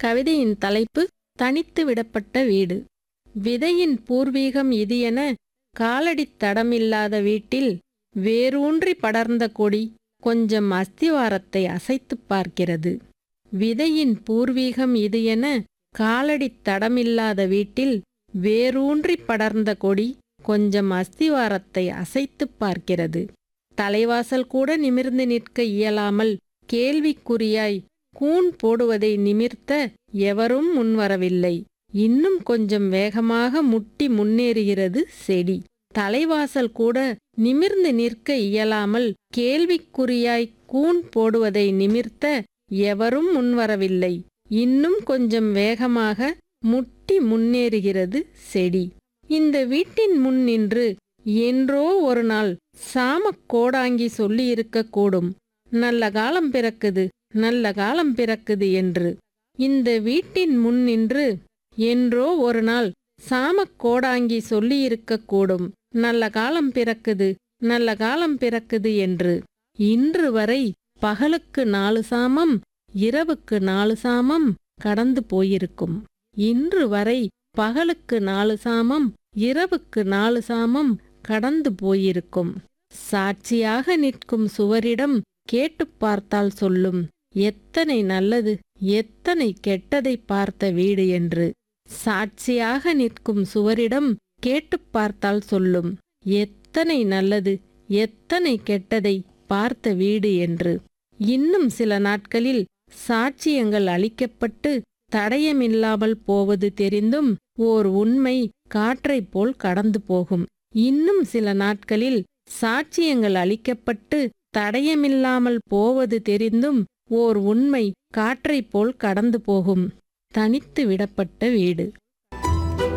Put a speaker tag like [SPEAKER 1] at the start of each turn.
[SPEAKER 1] கவிதையின் தலைப்பு தனித்து விடப்பட்ட வீடு விதையின் பூர்வீகம் இது என காலடித் தடமில்லாத வீட்டில் வேரூன்றி படர்ந்த கொடி கொஞ்சம் அஸ்திவாரத்தை அசைத்துப் பார்க்கிறது விதையின் பூர்வீகம் இது என காலடித் தடமில்லாத வீட்டில் வேரூன்றி படர்ந்த கொடி கொஞ்சம் அஸ்திவாரத்தை அசைத்துப் பார்க்கிறது தலைவாசல் கூட நிமிர்ந்து நிற்க இயலாமல் கேள்விக்குறியாய் கூன் போடுவதை நிமிர்த்த எவரும் முன்வரவில்லை இன்னும் கொஞ்சம் வேகமாக முட்டி முன்னேறுகிறது செடி தலைவாசல் கூட நிமிர்ந்து நிற்க இயலாமல் கேள்விக்குறியாய் கூன் போடுவதை நிமிர்த்த எவரும் முன்வரவில்லை இன்னும் கொஞ்சம் வேகமாக முட்டி முன்னேறுகிறது செடி இந்த வீட்டின் முன் நின்று என்றோ ஒரு நாள் சாமக் கோடாங்கி சொல்லியிருக்கக் கூடும் நல்ல காலம் பிறக்குது நல்ல காலம் பிறக்குது என்று இந்த வீட்டின் முன் நின்று என்றோ ஒரு நாள் சாமக் கோடாங்கி சொல்லியிருக்கக் கூடும் நல்ல காலம் பிறக்குது நல்ல காலம் பிறக்குது என்று இன்று வரை பகலுக்கு நாலு சாமம் இரவுக்கு நாலு சாமம் கடந்து போயிருக்கும் இன்று வரை பகலுக்கு நாலு சாமம் இரவுக்கு நாலு சாமம் கடந்து போயிருக்கும் சாட்சியாக நிற்கும் சுவரிடம் கேட்டுப் பார்த்தால் சொல்லும் எத்தனை நல்லது எத்தனை கெட்டதை பார்த்த வீடு என்று சாட்சியாக நிற்கும் சுவரிடம் கேட்டுப் பார்த்தால் சொல்லும் எத்தனை நல்லது எத்தனை கெட்டதை பார்த்த வீடு என்று இன்னும் சில நாட்களில் சாட்சியங்கள் அளிக்கப்பட்டு தடயமில்லாமல் போவது தெரிந்தும் ஓர் உண்மை காற்றைப் போல் கடந்து போகும் இன்னும் சில நாட்களில் சாட்சியங்கள் அளிக்கப்பட்டு தடயமில்லாமல் போவது தெரிந்தும் ஓர் உண்மை காற்றைப் போல் கடந்து போகும் தனித்து விடப்பட்ட வீடு